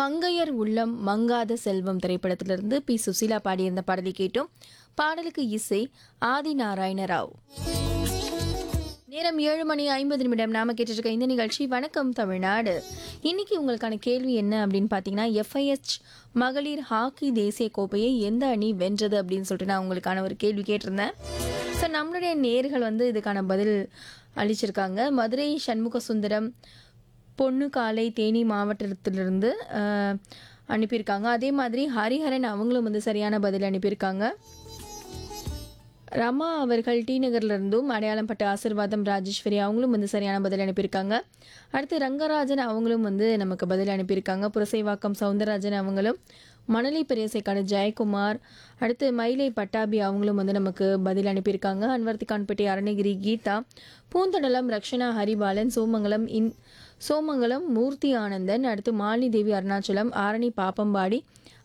மங்கையர் உள்ளம் மங்காத செல்வம் திரைப்படத்திலிருந்து பி சுசீலா பாடியிருந்த பாடலை கேட்டோம் பாடலுக்கு இசை ஆதி நாராயண ராவ் நேரம் ஏழு மணி ஐம்பது நிமிடம் நாம கேட்டுட்டு இருக்க இந்த நிகழ்ச்சி வணக்கம் தமிழ்நாடு இன்னைக்கு உங்களுக்கான கேள்வி என்ன அப்படின்னு பார்த்தீங்கன்னா எஃப்ஐஎச் மகளிர் ஹாக்கி தேசிய கோப்பையை எந்த அணி வென்றது அப்படின்னு சொல்லிட்டு நான் உங்களுக்கான ஒரு கேள்வி கேட்டிருந்தேன் ஸோ நம்மளுடைய நேர்கள் வந்து இதுக்கான பதில் அளிச்சிருக்காங்க மதுரை சண்முக சுந்தரம் பொண்ணுக்காலை தேனி மாவட்டத்திலிருந்து அஹ், அனுப்பியிருக்காங்க அதே மாதிரி ஹரிஹரன் அவங்களும் வந்து சரியான பதில் அனுப்பியிருக்காங்க ரமா அவர்கள் டி நகர்ல இருந்தும் அடையாளம் பட்ட ஆசிர்வாதம் ராஜேஸ்வரி அவங்களும் வந்து சரியான பதில் அனுப்பியிருக்காங்க அடுத்து ரங்கராஜன் அவங்களும் வந்து நமக்கு பதில் அனுப்பியிருக்காங்க புரசைவாக்கம் சவுந்தரராஜன் அவங்களும் மணலி பெரியசைக்கான ஜெயக்குமார் அடுத்து மயிலை பட்டாபி அவங்களும் வந்து நமக்கு பதில் அனுப்பியிருக்காங்க அன்வர்த்திகான்பேட்டை அருணகிரி கீதா பூந்தடலம் ரக்ஷனா ஹரிபாலன் சோமங்கலம் இன் சோமங்கலம் மூர்த்தி ஆனந்தன் அடுத்து மாலினி தேவி அருணாச்சலம் ஆரணி பாப்பம்பாடி